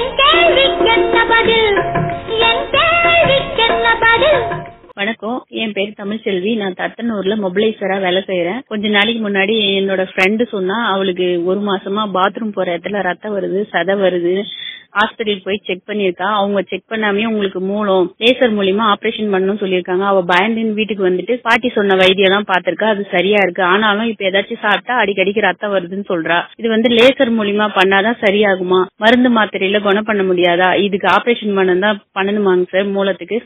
என் கேள்விக்கென்ன பதில் என் கேள்விக்கென்ன பதில் வணக்கம் என் பேர் தமிழ்செல்வி நான் தத்தனூர்ல மொபிலைசரா வேலை செய்யறேன் கொஞ்ச நாளைக்கு முன்னாடி என்னோட ஃப்ரெண்டு சொன்னா அவளுக்கு ஒரு மாசமா பாத்ரூம் போற இடத்துல ரத்தம் வருது சதை வருது ஹாஸ்பிட்டல் போய் செக் பண்ணிருக்கா அவங்க செக் பண்ணாமே உங்களுக்கு மூலம் லேசர் மூலியமா ஆபரேஷன் பண்ணணும் சொல்லியிருக்காங்க அவ பயந்துன்னு வீட்டுக்கு வந்துட்டு பாட்டி சொன்ன வைத்தியம் தான் பாத்திருக்கா அது சரியா இருக்கு ஆனாலும் இப்ப ஏதாச்சும் சாப்பிட்டா அடிக்கடிக்கு ரத்தம் வருதுன்னு சொல்றா இது வந்து லேசர் மூலியமா பண்ணாதான் சரியாகுமா மருந்து மாத்திரையில குணம் பண்ண முடியாதா இதுக்கு ஆபரேஷன் பண்ணதான் பண்ணணுமாங்க சார் மூலத்துக்கு